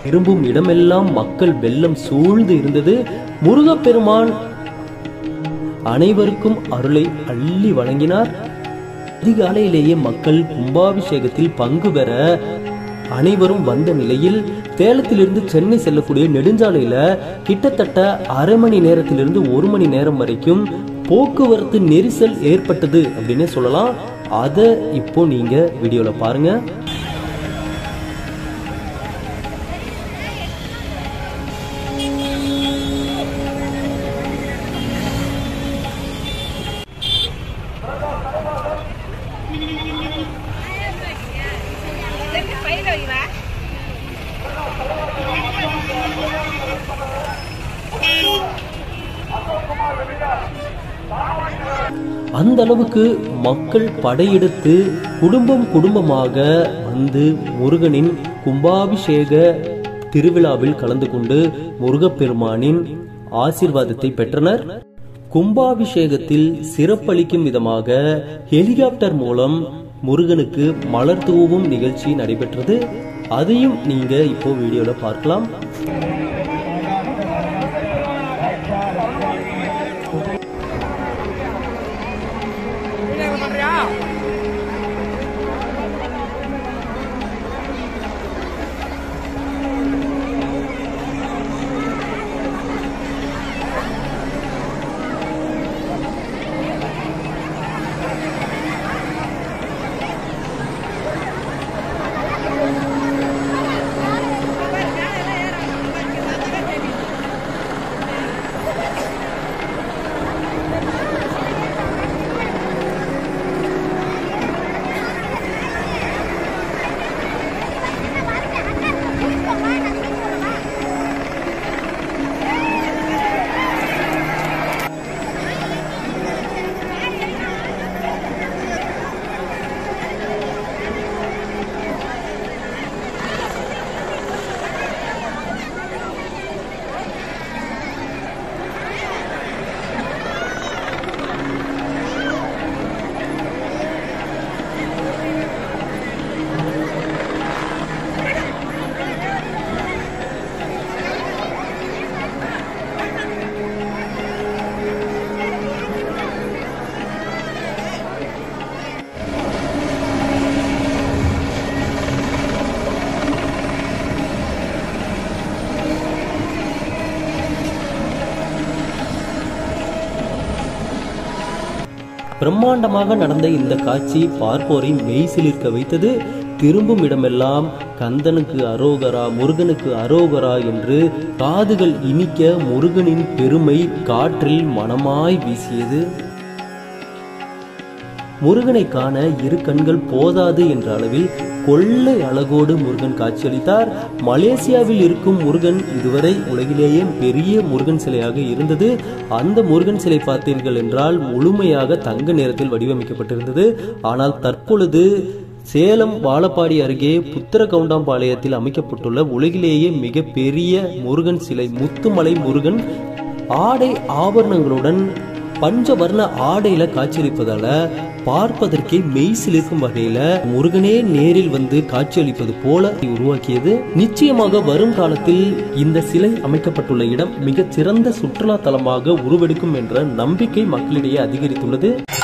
திரும்பும் இடமெல்லாம் மக்கள் வெள்ளம் சூழ்ந்து இருந்தது முருகப்பெருமான் அனைவருக்கும் அருளை அள்ளி வழங்கினார் அதிகாலையிலேயே மக்கள் கும்பாபிஷேகத்தில் பங்கு பெற அனைவரும் வந்த நிலையில் சேலத்திலிருந்து சென்னை செல்லக்கூடிய நெடுஞ்சாலையில கிட்டத்தட்ட அரை மணி நேரத்திலிருந்து ஒரு மணி நேரம் வரைக்கும் போக்குவரத்து நெரிசல் ஏற்பட்டது அப்படின்னே சொல்லலாம் அதை இப்போ நீங்க வீடியோல பாருங்க பயிர் வைவா அந்த அளவுக்கு மக்கள் படையெடுத்து குடும்பம் குடும்பமாக வந்து முருகனின் கும்பாபிஷேக திருவிழாவில் கலந்து கொண்டு முருகப்பெருமானின் ஆசீர்வாதத்தை பெற்றனர் கும்பாபிஷேகத்தில் சிறப்பளிக்கும் விதமாக ஹெலிகாப்டர் மூலம் முருகனுக்கு மலர் தூவும் நிகழ்ச்சி நடைபெற்றது அதையும் நீங்க இப்போ வீடியோல பார்க்கலாம் பிரம்மாண்டமாக நடந்த இந்த காட்சி பார்ப்போரை மெய் சிலிர்க்க வைத்தது திரும்பும் இடமெல்லாம் கந்தனுக்கு அரோகரா முருகனுக்கு அரோகரா என்று காதுகள் இனிக்க முருகனின் பெருமை காற்றில் மனமாய் வீசியது முருகனை காண இரு கண்கள் போதாது என்ற அளவில் கொள்ளை அழகோடு முருகன் காட்சியளித்தார் மலேசியாவில் இருக்கும் முருகன் இதுவரை உலகிலேயே பெரிய முருகன் சிலையாக இருந்தது அந்த முருகன் சிலை பார்த்தீர்கள் என்றால் முழுமையாக தங்க நிறத்தில் வடிவமைக்கப்பட்டிருந்தது ஆனால் தற்பொழுது சேலம் வாழப்பாடி அருகே புத்திர கவுண்டாம்பாளையத்தில் அமைக்கப்பட்டுள்ள உலகிலேயே மிக பெரிய முருகன் சிலை முத்துமலை முருகன் ஆடை ஆபரணங்களுடன் பஞ்சவர்ண ஆடையில காட்சியளிப்பதால பார்ப்பதற்கே மெய் சிலிர்க்கும் வகையில முருகனே நேரில் வந்து காட்சியளிப்பது போல உருவாக்கியது நிச்சயமாக வரும் காலத்தில் இந்த சிலை அமைக்கப்பட்டுள்ள இடம் மிகச் சிறந்த சுற்றுலா தலமாக உருவெடுக்கும் என்ற நம்பிக்கை மக்களிடையே அதிகரித்துள்ளது